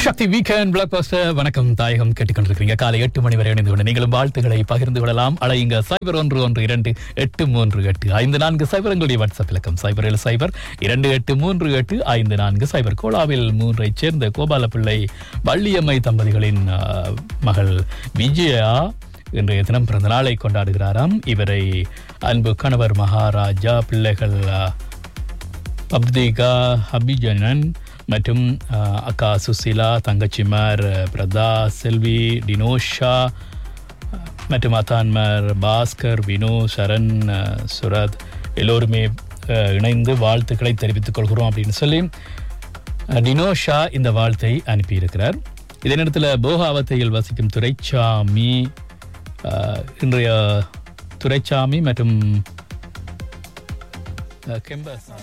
சக்தி weekend black pastor வணக்கம் தாயகம் கேட்டுக்கொண்டிருக்கிறீங்க காலை எட்டு மணி வரை இணைந்து கொண்டு நீங்களும் வாழ்த்துக்களை பகிர்ந்து கொள்ளலாம் அழையுங்க சைபர் ஒன்று ஒன்று இரண்டு எட்டு மூன்று எட்டு ஐந்து நான்கு சைபர் எங்களுடைய வாட்ஸ்அப் இலக்கம் சைபர் ஏழு சைபர் இரண்டு எட்டு மூன்று எட்டு ஐந்து நான்கு சைபர் கோலாவில் மூன்றைச் சேர்ந்த கோபால பிள்ளை வள்ளியம்மை தம்பதிகளின் ஆ, மகள் விஜயா இன்றைய தினம் பிறந்த நாளை கொண்டாடுகிறாராம் இவரை அன்பு கணவர் மகாராஜா பிள்ளைகள் ஆ, அப்திகா அபிஜனன் மற்றும் அஹ், அக்கா சுசிலா தங்கச்சிமார் அஹ், பிரதா செல்வி டினோஷா அஹ், மற்றும் அத்தான்மார் பாஸ்கர் வினு சரண் அஹ், சுரத் எல்லோருமே அஹ், இணைந்து வாழ்த்துக்களை தெரிவித்துக் கொள்கிறோம் அப்படின்னு சொல்லி அஹ், டினோஷா இந்த வாழ்த்தை அனுப்பியிருக்கிறார் இதே நேரத்தில் போகாவத்தையில் வசிக்கும் துரைச்சாமி அஹ், இன்றைய துரைச்சாமி மற்றும் அஹ், கெம்ப